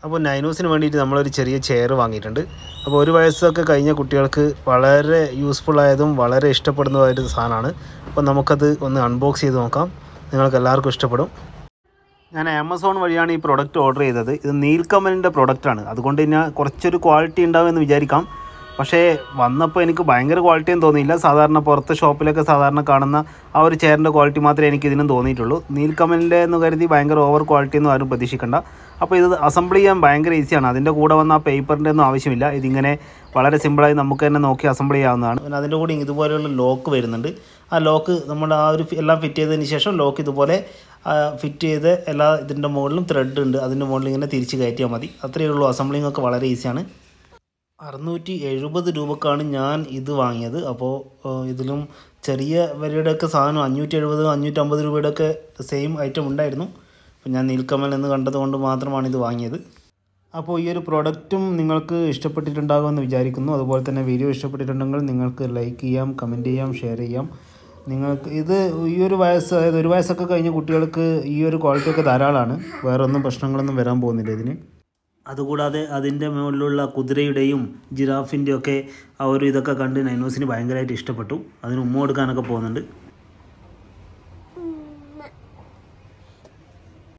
അപ്പോൾ നൈനൂസിന് വേണ്ടിയിട്ട് നമ്മളൊരു ചെറിയ ചെയർ വാങ്ങിയിട്ടുണ്ട് അപ്പോൾ ഒരു വയസ്സൊക്കെ കഴിഞ്ഞ കുട്ടികൾക്ക് വളരെ യൂസ്ഫുൾ ആയതും വളരെ ഇഷ്ടപ്പെടുന്നതായൊരു സാധനമാണ് അപ്പോൾ നമുക്കത് ഒന്ന് അൺബോക്സ് ചെയ്ത് നോക്കാം നിങ്ങൾക്ക് എല്ലാവർക്കും ഇഷ്ടപ്പെടും ഞാൻ ആമസോൺ വഴിയാണ് ഈ പ്രൊഡക്റ്റ് ഓർഡർ ചെയ്തത് ഇത് നീൽക്കമലിൻ്റെ പ്രൊഡക്റ്റാണ് അതുകൊണ്ട് തന്നെ കുറച്ചൊരു ക്വാളിറ്റി ഉണ്ടാവുമെന്ന് വിചാരിക്കാം പക്ഷേ വന്നപ്പോൾ എനിക്ക് ഭയങ്കര ക്വാളിറ്റിയും തോന്നിയില്ല സാധാരണ പുറത്തെ ഷോപ്പിലൊക്കെ സാധാരണ കാണുന്ന ആ ഒരു ചെയറിൻ്റെ ക്വാളിറ്റി മാത്രമേ എനിക്ക് ഇതിനും തോന്നിയിട്ടുള്ളൂ നീൽക്കമലിൻ്റെ എന്ന് കരുതി ഭയങ്കര ഓവർ ക്വാളിറ്റി ഒന്നും ആരും പ്രതീക്ഷിക്കണ്ട അപ്പോൾ ഇത് അസംബിൾ ചെയ്യാൻ ഭയങ്കര ഈസിയാണ് അതിൻ്റെ കൂടെ വന്ന ആ പേപ്പറിൻ്റെ ഒന്നും ആവശ്യമില്ല ഇതിങ്ങനെ വളരെ സിമ്പിളായി നമുക്ക് തന്നെ നോക്കി അസംബിൾ ചെയ്യാവുന്നതാണ് പിന്നെ അതിൻ്റെ കൂടെ ഇതുപോലെയുള്ള ലോക്ക് വരുന്നുണ്ട് ആ ലോക്ക് നമ്മൾ ആ ഒരു ഫി- എല്ലാം ഫിറ്റ് ചെയ്തതിന് ശേഷം ലോക്ക് ഇതുപോലെ ഫിറ്റ് ചെയ്ത് എല്ലാ ഇതിൻ്റെ മുകളിലും ത്രെഡ് ഉണ്ട് അതിൻ്റെ മുകളിൽ ഇങ്ങനെ തിരിച്ച് കയറ്റിയാൽ മതി അത്രയേ ഉള്ളൂ അസംബ്ലിംഗ് ഒക്കെ വളരെ ഈസിയാണ് അറുന്നൂറ്റി എഴുപത് രൂപക്കാണ് ഞാൻ ഇത് വാങ്ങിയത് അപ്പോൾ ഏഹ്, ഇതിലും ചെറിയ വിലയുടെയൊക്കെ സാധനം അഞ്ഞൂറ്റി എഴുപത് അഞ്ഞൂറ്റമ്പത് രൂപയുടെയൊക്കെ സെയിം ഐറ്റം ഉണ്ടായിരുന്നു അപ്പോൾ ഞാൻ നീൽക്കമൽ എന്ന് കണ്ടത് കൊണ്ട് മാത്രമാണ് ഇത് വാങ്ങിയത് അപ്പോൾ ഈ ഒരു പ്രോഡക്റ്റും നിങ്ങൾക്ക് ഇഷ്ടപ്പെട്ടിട്ടുണ്ടാകുമെന്ന് വിചാരിക്കുന്നു അതുപോലെ തന്നെ വീഡിയോ ഇഷ്ടപ്പെട്ടിട്ടുണ്ടെങ്കിൽ നിങ്ങൾക്ക് ലൈക്ക് ചെയ്യാം കമൻറ്റ് ചെയ്യാം ഷെയർ ചെയ്യാം നിങ്ങൾക്ക് ഇത് ഈ ഒരു വയസ്സ് അതായത് ഒരു വയസ്സൊക്കെ കഴിഞ്ഞ കുട്ടികൾക്ക് ഈ ഒരു ക്വാളിറ്റി ഒക്കെ ധാരാളമാണ് വേറെ ഒന്നും പ്രശ്നങ്ങളൊന്നും വരാൻ പോകുന്നില്ല ഇതിന് അതുകൂടാതെ അതിൻ്റെ മുകളിലുള്ള കുതിരയുടെയും ജിറാഫിൻ്റെയും ഒക്കെ ആ ഒരു ഇതൊക്കെ കണ്ട് നൈനോസിന് ഭയങ്കരമായിട്ട് ഇഷ്ടപ്പെട്ടു അതിന് ഉമ്മ കൊടുക്കാനൊക്കെ പോകുന്നുണ്ട്